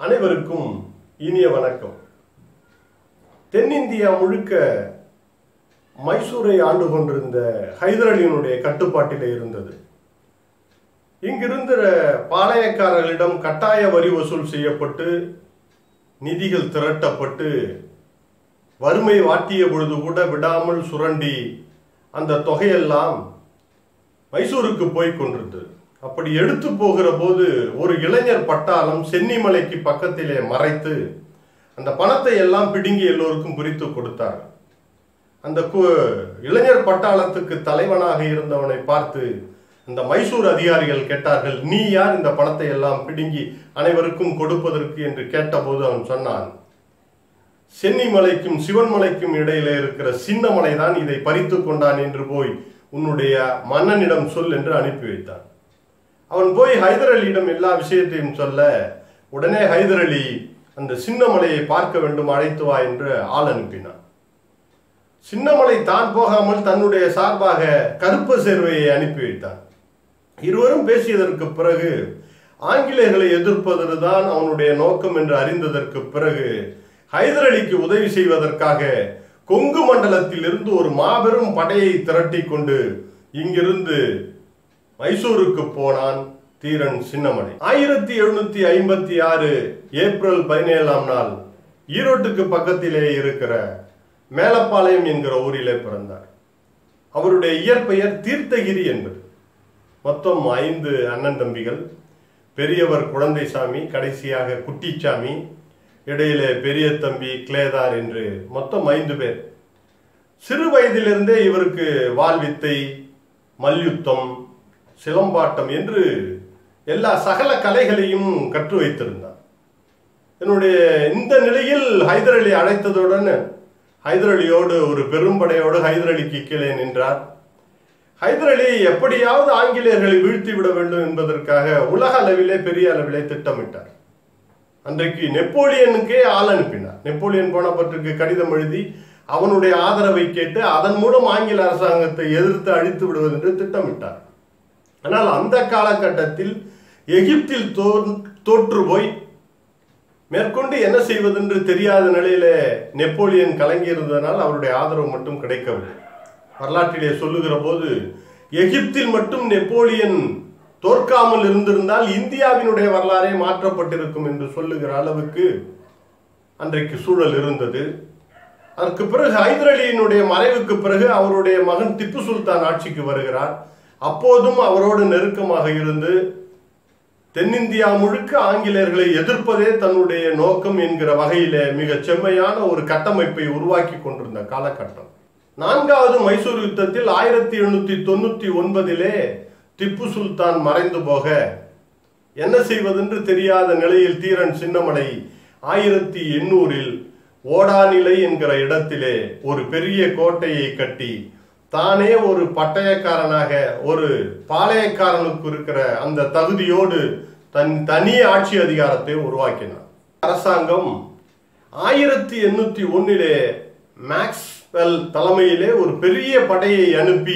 அனைவருக்கும் இனிய வணக்கம் தென்னிந்தியா முழுக்க மைசூரை ஆண்டு கொண்டிருந்த ஹைதர் அலியினுடைய கட்டுப்பாட்டிலே இருந்தது இங்கிருந்த பாளையக்காரர்களிடம் கட்டாய வரி வசூல் செய்யப்பட்டு நிதிகள் திரட்டப்பட்டு வறுமை வாட்டிய பொழுது கூட விடாமல் சுரண்டி அந்த தொகையெல்லாம் மைசூருக்கு போய் கொண்டிருந்தது அப்படி எடுத்து போகிற போது ஒரு இளைஞர் பட்டாளம் சென்னிமலைக்கு பக்கத்திலே மறைத்து அந்த பணத்தை எல்லாம் பிடுங்கி எல்லோருக்கும் பிரித்து கொடுத்தார் அந்த கு- இளைஞர் பட்டாளத்துக்கு தலைவனாக இருந்தவனை பார்த்து அந்த மைசூர் அதிகாரிகள் கேட்டார்கள் நீ யார் இந்த பணத்தை எல்லாம் பிடுங்கி அனைவருக்கும் கொடுப்பதற்கு என்று கேட்டபோது அவன் சொன்னான் சென்னிமலைக்கும் சிவன்மலைக்கும் இடையிலே இருக்கிற சின்னமலை தான் இதை பறித்து கொண்டான் என்று போய் உன்னுடைய மன்னனிடம் சொல் என்று அனுப்பி வைத்தான் அவன் போய் ஹைதர் அலியிடம் எல்லா விஷயத்தையும் சொல்ல உடனே ஹைதர் அலி அந்த சின்னமலையை பார்க்க வேண்டும் அழைத்து வா என்று ஆள் அனுப்பினான் சின்னமலை தான் போகாமல் தன்னுடைய சார்பாக கருப்பு சேர்வையை அனுப்பி வைத்தான் இருவரும் பேசியதற்கு பிறகு ஆங்கிலேயர்களை எதிர்ப்பதுதான் அவனுடைய நோக்கம் என்று அறிந்ததற்கு பிறகு ஹைதர் அலிக்கு உதவி செய்வதற்காக கொங்கு மண்டலத்தில் இருந்து ஒரு மாபெரும் படையை திரட்டி கொண்டு இங்கிருந்து மைசூருக்கு போனான் தீரன் சின்னமலை ஆயிரத்தி எழுநூத்தி ஐம்பத்தி ஆறு ஏப்ரல் பதினேழாம் நாள் ஈரோட்டுக்கு பக்கத்திலே இருக்கிற மேலப்பாளையம் என்கிற ஊரிலே பிறந்தார் அவருடைய இயற்பெயர் தீர்த்தகிரி என்பது மொத்தம் ஐந்து அண்ணன் தம்பிகள் பெரியவர் குழந்தைசாமி கடைசியாக குட்டிச்சாமி இடையிலே பெரிய தம்பி கிளேதார் என்று மொத்தம் ஐந்து பேர் சிறு வயதிலிருந்தே இவருக்கு வாள்வித்தை மல்யுத்தம் சிலம்பாட்டம் என்று எல்லா சகல கலைகளையும் கற்று வைத்திருந்தார் என்னுடைய இந்த நிலையில் ஹைதர் அலி அழைத்ததுடன் ஹைதர் அலியோடு ஒரு பெரும்படையோடு ஹைதர் அலிக்கு கீழே நின்றார் ஹைதர் அலி எப்படியாவது ஆங்கிலேயர்களை வீழ்த்தி விட வேண்டும் என்பதற்காக உலக அளவிலே பெரிய அளவிலே திட்டமிட்டார் அன்றைக்கு நெப்போலியனுக்கே ஆள் அனுப்பினார் நெப்போலியன் போனபற்றுக்கு கடிதம் எழுதி அவனுடைய ஆதரவை கேட்டு அதன் மூலம் ஆங்கில அரசாங்கத்தை எதிர்த்து அழித்து விடுவது என்று திட்டமிட்டார் ஆனால் அந்த காலகட்டத்தில் எகிப்தில் தோ- தோற்று போய் மேற்கொண்டு என்ன செய்வதென்று தெரியாத நிலையில நெப்போலியன் கலங்கியிருந்ததனால் அவருடைய ஆதரவு மட்டும் கிடைக்கவில்லை வரலாற்றிலே சொல்லுகிற போது எகிப்தில் மட்டும் நெப்போலியன் தோற்காமல் இருந்திருந்தால் இந்தியாவினுடைய வரலாறே மாற்றப்பட்டிருக்கும் என்று சொல்லுகிற அளவுக்கு அன்றைக்கு சூழல் இருந்தது அதற்கு பிறகு ஹைதர் அலியினுடைய மறைவுக்கு பிறகு அவருடைய மகன் திப்பு சுல்தான் ஆட்சிக்கு வருகிறார் அப்போதும் அவரோடு நெருக்கமாக இருந்து தென்னிந்தியா முழுக்க ஆங்கிலேயர்களை எதிர்ப்பதே தன்னுடைய நோக்கம் என்கிற வகையிலே மிக செம்மையான ஒரு கட்டமைப்பை உருவாக்கி கொண்டிருந்த காலகட்டம் நான்காவது மைசூர் யுத்தத்தில் ஆயிரத்தி எழுநூத்தி தொண்ணூத்தி ஒன்பதிலே திப்பு சுல்தான் மறைந்து போக என்ன செய்வதென்று தெரியாத நிலையில் தீரன் சின்னமலை ஆயிரத்தி எண்ணூறில் ஓடாநிலை என்கிற இடத்திலே ஒரு பெரிய கோட்டையை கட்டி தானே ஒரு பட்டயக்காரனாக ஒரு பாளையக்காரனுக்கு இருக்கிற அந்த தகுதியோடு தன் தனி ஆட்சி அதிகாரத்தை உருவாக்கினார் அரசாங்கம் ஆயிரத்தி எண்ணூத்தி ஒன்னிலே மேக்ஸ்வெல் தலைமையிலே ஒரு பெரிய படையை அனுப்பி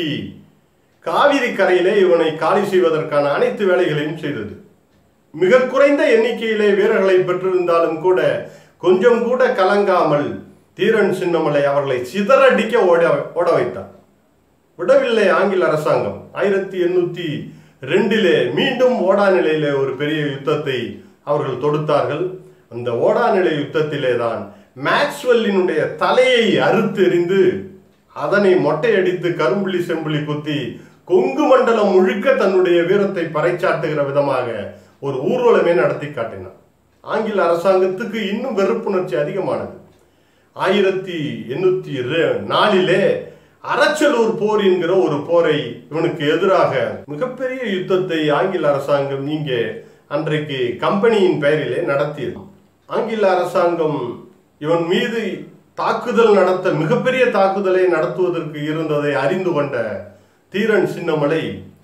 காவிரி கரையிலே இவனை காலி செய்வதற்கான அனைத்து வேலைகளையும் செய்தது மிக குறைந்த எண்ணிக்கையிலே வீரர்களை பெற்றிருந்தாலும் கூட கொஞ்சம் கூட கலங்காமல் தீரன் சின்னமலை அவர்களை சிதறடிக்க ஓட ஓட வைத்தார் விடவில்லை ஆங்கில அரசாங்கம் ஆயிரத்தி எண்ணூத்தி ரெண்டிலே மீண்டும் ஓடா நிலையிலே ஒரு பெரிய யுத்தத்தை அவர்கள் தொடுத்தார்கள் அந்த ஓடா நிலை யுத்தத்திலே தான் மேக்ஸ்வெல்லினுடைய தலையை அறுத்து எறிந்து அதனை மொட்டையடித்து கரும்புள்ளி செம்புள்ளி குத்தி கொங்கு மண்டலம் முழுக்க தன்னுடைய வீரத்தை பறைச்சாட்டுகிற விதமாக ஒரு ஊர்வலமே நடத்தி காட்டினார் ஆங்கில அரசாங்கத்துக்கு இன்னும் வெறுப்புணர்ச்சி அதிகமானது ஆயிரத்தி எண்ணூத்தி ரெ- நாலிலே அரச்சலூர் போர் என்கிற ஒரு போரை இவனுக்கு எதிராக மிகப்பெரிய யுத்தத்தை ஆங்கில அரசாங்கம் இங்கே அன்றைக்கு கம்பெனியின் பெயரிலே நடத்தியது ஆங்கில அரசாங்கம் இவன் மீது தாக்குதல் நடத்த மிகப்பெரிய தாக்குதலை நடத்துவதற்கு இருந்ததை அறிந்து கொண்ட தீரன் சின்னமலை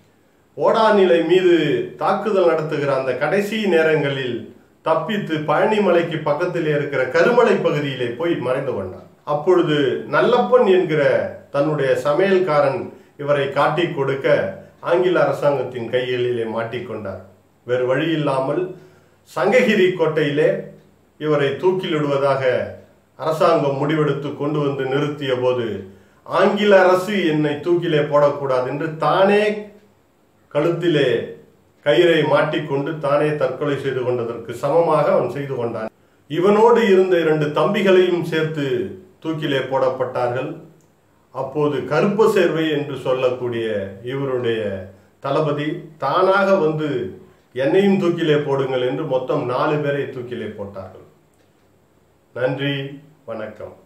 ஓடாநிலை மீது தாக்குதல் நடத்துகிற அந்த கடைசி நேரங்களில் தப்பித்து பழனிமலைக்கு பக்கத்திலே இருக்கிற கருமலை பகுதியிலே போய் மறைந்து கொண்டார் அப்பொழுது நல்லப்பன் என்கிற தன்னுடைய சமையல்காரன் இவரை காட்டிக் கொடுக்க ஆங்கில அரசாங்கத்தின் கைகளிலே மாட்டிக்கொண்டார் வேறு வழி இல்லாமல் சங்ககிரி கோட்டையிலே இவரை தூக்கிலிடுவதாக அரசாங்கம் முடிவெடுத்து கொண்டு வந்து நிறுத்திய போது ஆங்கில அரசு என்னை தூக்கிலே போடக்கூடாது என்று தானே கழுத்திலே கயிறை மாட்டிக்கொண்டு தானே தற்கொலை செய்து கொண்டதற்கு சமமாக அவன் செய்து கொண்டான் இவனோடு இருந்த இரண்டு தம்பிகளையும் சேர்த்து தூக்கிலே போடப்பட்டார்கள் அப்போது கருப்ப சேர்வை என்று சொல்லக்கூடிய இவருடைய தளபதி தானாக வந்து என்னையும் தூக்கிலே போடுங்கள் என்று மொத்தம் நாலு பேரை தூக்கிலே போட்டார்கள் நன்றி வணக்கம்